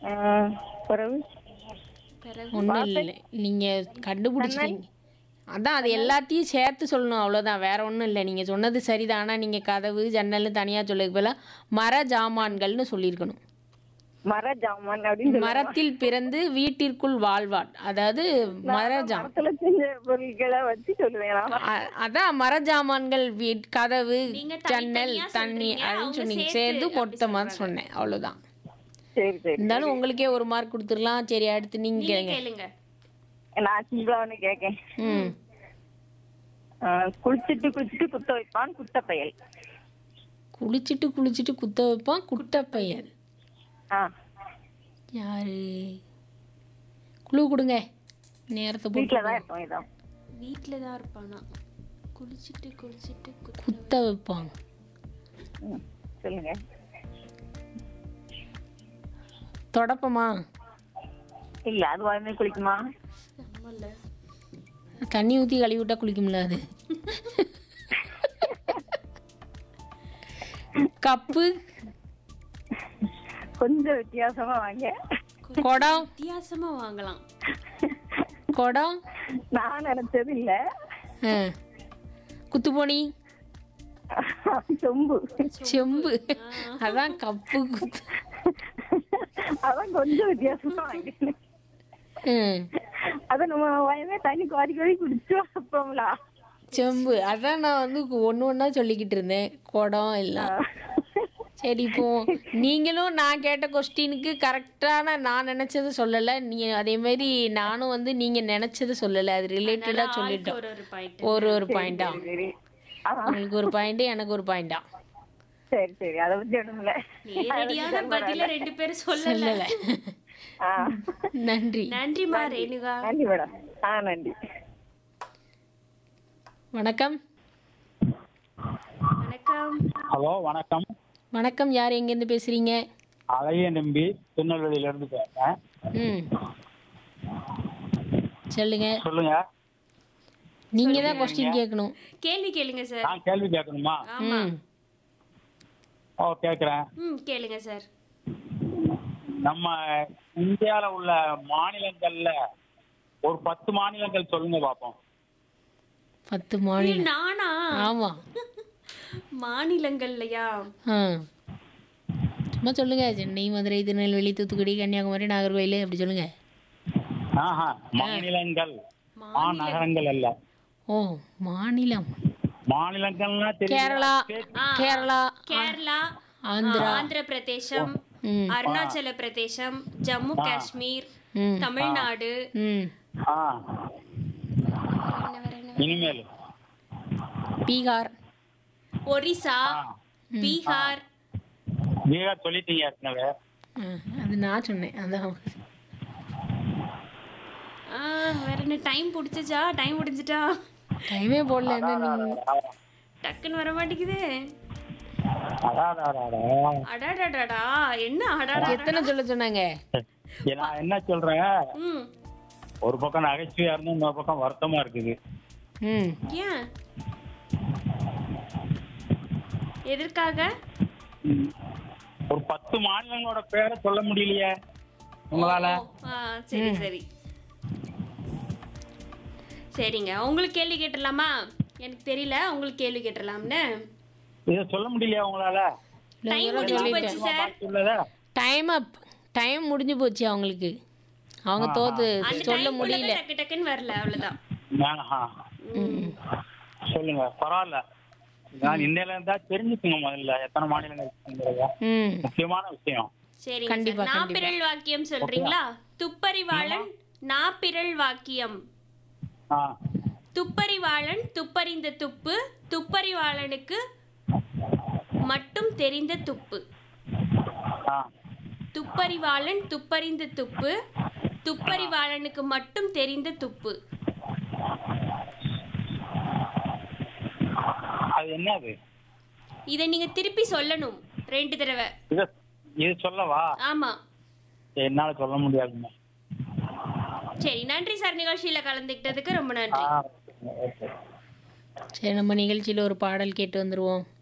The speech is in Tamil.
ஆஹ், பிறகு பிறகு ஒன்றும் இல்லை நீங்கள் கண்டுபிடிச்சிட்டீங்க அதான் அது எல்லாத்தையும் சேர்த்து சொல்லணும் அவ்வளோதான் வேற ஒன்றும் இல்லை நீங்கள் சொன்னது சரிதான் ஆனால் நீங்கள் கதவு ஜன்னல்னு தனியாக சொல்லுக்கு பதிலாக மர ஜாமான்கள்னு சொல்லியிருக்கணும் மர ஜாமான் அப்படின்னு சொல்லுவாங்க. மரத்தில் பிறந்து வீட்டிற்குள் வாழ்வாள் அதாவது மர ஜாம் மரத்துல செஞ்ச பொருட்களை வச்சு சொல்லுவேன் நான். அ- அதான் மர ஜாமான்கள் வீட் கதவு நீங்க ஜன்னல் தனித்தனியா தண்ணி சொல்றீங்க, அப்படின்னு அவங்க சொன்னீங்க சேர்த்து சேர்த்து அப்படி மொத்தமாக சொன்னேன் அவ்வளோதான் சரி சரி இருந்தாலும் உங்களுக்கே ஒரு மார்க் கொடுத்துடலாம் சரி அடுத்து நீங்கள் நீங்க கேளுங்க கேளுங்க நான் சிம்பிளா ஒண்ணு கேட்கேன் ம் ஆஹ், குளிச்சிட்டு குளிச்சிட்டு குத்த வைப்பான் குத்த பயல் குளிச்சுட்டு குளிச்சுட்டு குத்த வைப்பான் குட்டை பையன் ஆ யாரு குழு கொடுங்க நேரத்தை வீட்டுல போட்டு தான் இருப்போம் இதான் வீட்ல தான் இருப்பானா குளிச்சிட்டு குளிச்சிட்டு குத்த குத்த வைப்பாங்க ம், சொல்லுங்க தொடப்பமா இல்ல அது வாயுமே குளிக்குமா நம்மள தண்ணி ஊற்றி கழுவி விட்டா குளிக்கும்ல அது கப்பு கொஞ்சம் வித்தியாசமா வாங்க குடம் வித்தியாசமா வாங்கலாம் குடம் நான் நினைச்சது இல்ல ஆ. குத்துப்போனி சொம்பு செம்பு அதான் கப்பு குத்து அதான் கொஞ்சம் வித்தியாசமா வாங்கினேன் ம். அத நம்ம வயமே தண்ணி குவாரி குவாரி குடிச்சு வைப்போம்ல செம்பு அதான் நான் வந்து ஒன்று ஒன்றா சொல்லிக்கிட்டு இருந்தேன் குடம் எல்லாம் சரி இப்போ நீங்களும் நான் கேட்ட கொஸ்டினுக்கு கரெக்டான நான் நினச்சது சொல்லலை நீ அதே மாதிரி நானும் வந்து நீங்கள் நினச்சது சொல்லலை அது ரிலேட்டடாக சொல்லிட்டோம் ஒரு ஒரு பாயிண்ட் ஒரு ஒரு பாயிண்டா சரி ஆ, உங்களுக்கு ஒரு பாயிண்ட் எனக்கு ஒரு பாயிண்டா சரி சரி அதை பத்தி ஒண்ணும் இல்ல நேரடியான பதில ரெண்டு பேரும் சொல்லல சொல்லலை ஆ, நன்றி நன்றிமா ரேணுகா நன்றி மேடம் ஆ நன்றி வணக்கம் வணக்கம் ஹலோ வணக்கம் வணக்கம் யார் எங்கேருந்து பேசுகிறீங்க அழகிய நம்பி திருநெல்வேலியில இருந்து பேசுறேன் ம் சொல்லுங்க சொல்லுங்க நீங்கள் தான் கொஸ்டின் கேட்கணும் கேள்வி கேளுங்க சார் நான் கேள்வி கேட்கணுமா ஆமா ம் ஓ கேட்குறேன் ம் கேளுங்க சார் நம்ம இந்தியால உள்ள மாநிலங்கள்ல ஒரு பத்து மாநிலங்கள் சொல்லுங்க பாப்போம் பத்து மாநிலம் நானா ஆமாம் மாநிலங்கள்லையா ஆ சும்மா சொல்லுங்க சென்னை மதுரை திருநெல்வேலி தூத்துக்குடி கன்னியாகுமரி நாகர்கோயில் அப்படி சொல்லுங்க ஆஹா மாநிலங்கள் மாநகரங்கள் அல்ல ஓ மாநிலம் மாநிலங்கள்னா தெரியும் கேரளா கேரளா கேரளா ஆந்திரா ஆந்திர பிரதேசம் ம் அருணாச்சல பிரதேசம் ஜம்மு காஷ்மீர் ம் தமிழ்நாடு ம் ஆ என்ன வேற என்ன? இனிமேல் பீகார் ஒரிசா ஆ பீகார் பீகார் சொல்லிட்டீங்க ஏற்கனவே ஆ, அது நான் சொன்னேன் அதான் ஆ, வேற என்ன டைம் பிடிச்சிச்சா டைம் முடிஞ்சிட்டா டைமே போடல என்ன நீங்க டக்குன்னு வர மாட்டேங்குது அதான் அதான், அதான். அடாடாடாடா என்ன அடாடா எத்தனை சொல்ல சொன்னாங்க ஏ, நான் என்ன சொல்றேன் ம் ஒரு பக்கம் நகைச்சுவையா இருந்து இன்னொரு பக்கம் வருத்தமா இருக்குது ம் ஏன் எதற்காக ஒரு பத்து மாநிலங்களோட பேரை சொல்ல முடியலையே உங்களால ஓ, ஆ, சரி சரி சரிங்க உங்களுக்கு கேள்வி கேட்டுடலாமா எனக்கு தெரியல உங்களுக்கு கேள்வி கேட்டுடலாம்னு இதை சொல்ல முடியலையா உங்களால டைம் முடிஞ்சு போச்சு சார் பாக்கி உள்ளதா டைம் அப் டைம் முடிஞ்சு போச்சு அவங்களுக்கு அவங்க தோத்து அந்த சொல்ல டைம் முடியல டக்கு டக்குன்னு வரல அவ்வளவுதான் ஆஹா. சொல்லுங்க பரவாயில்ல நான் இன்னையில இருந்தா தெரிஞ்சுக்குங்க முதல்ல எத்தனை மாநிலங்கள் இருக்குங்கிறத. ம் முக்கியமான விஷயம் சரிங்க கண்டிப்பா, சார் நாப்பிரல் வாக்கியம் சொல்றீங்களா துப்பறிவாளன் நாப்பிரல் வாக்கியம் ஆ துப்பறிவாளன் துப்பறிந்த துப்பு துப்பறிவாளனுக்கு மட்டும் தெரிந்த துப்பு ஆ துப்பறிவாளன் துப்பறிந்த துப்பு துப்பறிவாளனுக்கு மட்டும் தெரிந்த துப்பு அது என்னது இதை நீங்க திருப்பி சொல்லணும் ரெண்டு தடவை இது இது சொல்லவா ஆமா என்னால சொல்ல முடியாதுங்க சரி நன்றி சார் நிகழ்ச்சியில கலந்துக்கிட்டதுக்கு ரொம்ப ஆ நன்றி ஓகே சரி நம்ம நிகழ்ச்சியில் ஒரு பாடல் கேட்டு வந்துருவோம்